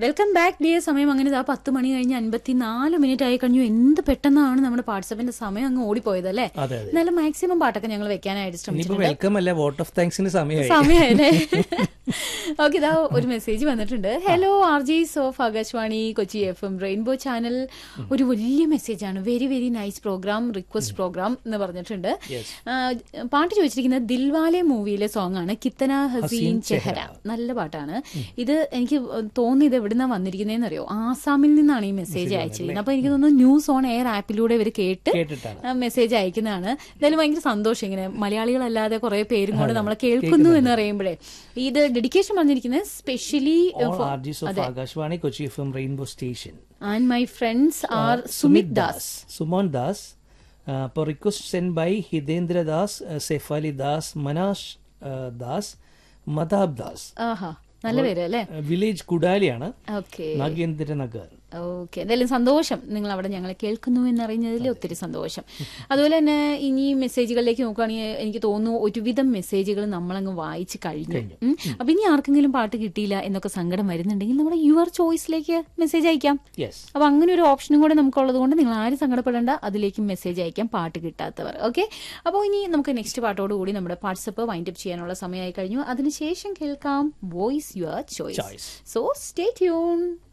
Welcome back dear സമയം അങ്ങനെ ഇതാ പത്ത് മണി കഴിഞ്ഞ് അൻപത്തിനാല് മിനിറ്റ് ആയി കഴിഞ്ഞു എന്ത് പെട്ടെന്നാണ് നമ്മുടെ വാട്സപ്പിന്റെ സമയം അങ്ങ് ഓടിപ്പോയത് അല്ലേ അതെ അതെ എന്നാലും മാക്സിമം പാട്ടൊക്കെ ഞങ്ങൾ വെക്കാനായിട്ട് ഇനിയിപ്പോ ശ്രമിച്ചിട്ടുണ്ട് വെൽക്കം അല്ല വോട്ട് ഓഫ് താങ്ക്സിന് സമയമായി സമയല്ലേ ഓക്കെ ഇതാ ഒരു മെസ്സേജ് വന്നിട്ടുണ്ട് hello R J of Akashvani Kochi F M rainbow channel ഒരു വലിയ മെസ്സേജ് ആണ് very very nice programme request programme എന്ന് പറഞ്ഞിട്ടുണ്ട് Yes. ആ, പാട്ട് ചോദിച്ചിരിക്കുന്നത് ദിൽവാലെ മൂവിയിലെ സോങ് ആണ് കിത്തന ഹസീൻ ഹസീൻ ചെഹര ചെഹര. നല്ല പാട്ടാണ് ഇത് എനിക്ക് തോന്നി ഇത് എവിടുന്നാ വന്നിരിക്കുന്നതെന്ന് അറിയോ ആസാമിൽ നിന്നാണ് ഈ മെസ്സേജ് അയച്ചിരിക്കുന്നത് അപ്പൊ എനിക്ക് തോന്നുന്നു ന്യൂസ് ഓൺ എയർ ആപ്പിലൂടെ ഇവർ കേട്ട് കേട്ടിട്ടാണ് മെസ്സേജ് അയക്കുന്നതാണ് എന്തായാലും ഭയങ്കര സന്തോഷം ഇങ്ങനെ മലയാളികളല്ലാതെ കുറെ പേരും കൊണ്ട് നമ്മളെ കേൾക്കുന്നു എന്ന് പറയുമ്പോഴേ ഇത് ഡെഡിക്കേഷൻ പറഞ്ഞിരിക്കുന്നത് specially all RJs of Akashvani Kochi F M rainbow station and my friends are Sumit Das Sumon Das അപ്പോൾ request send by Hitendra Das Sefali Das Manash Das Matab Das ആഹാ നല്ല പേര് അല്ലേ വില്ലേജ് കുഡാലിയാണ് ഓക്കെ നാഗേന്ദ്ര നഗർ ഓക്കെ എന്തായാലും സന്തോഷം നിങ്ങൾ അവിടെ ഞങ്ങളെ കേൾക്കുന്നു എന്നറിഞ്ഞതിൽ ഒത്തിരി സന്തോഷം അതുപോലെ തന്നെ ഇനി മെസ്സേജുകളിലേക്ക് നോക്കുകയാണെങ്കിൽ എനിക്ക് തോന്നുന്നു ഒരുവിധം മെസ്സേജുകൾ നമ്മളങ്ങ് വായിച്ച് കഴിഞ്ഞു ഉം. അപ്പൊ ഇനി ആർക്കെങ്കിലും പാട്ട് കിട്ടിയില്ല എന്നൊക്കെ സങ്കടം വരുന്നുണ്ടെങ്കിൽ നമ്മുടെ യുവർ ചോയ്സിലേക്ക് മെസ്സേജ് അയക്കാം യെസ് അപ്പൊ അങ്ങനെ ഒരു ഓപ്ഷനും കൂടെ നമുക്കുള്ളത് കൊണ്ട് നിങ്ങൾ ആരും സങ്കടപ്പെടേണ്ട അതിലേക്ക് മെസ്സേജ് അയക്കാം പാട്ട് കിട്ടാത്തവർ ഓക്കെ അപ്പോൾ ഇനി നമുക്ക് നെക്സ്റ്റ് പാട്ടോട് കൂടി നമ്മുടെ വാട്സപ്പ് വൈൻഡപ്പ് ചെയ്യാനുള്ള സമയമായി കഴിഞ്ഞു അതിനുശേഷം കേൾക്കാം voice your choice Choice. So stay tune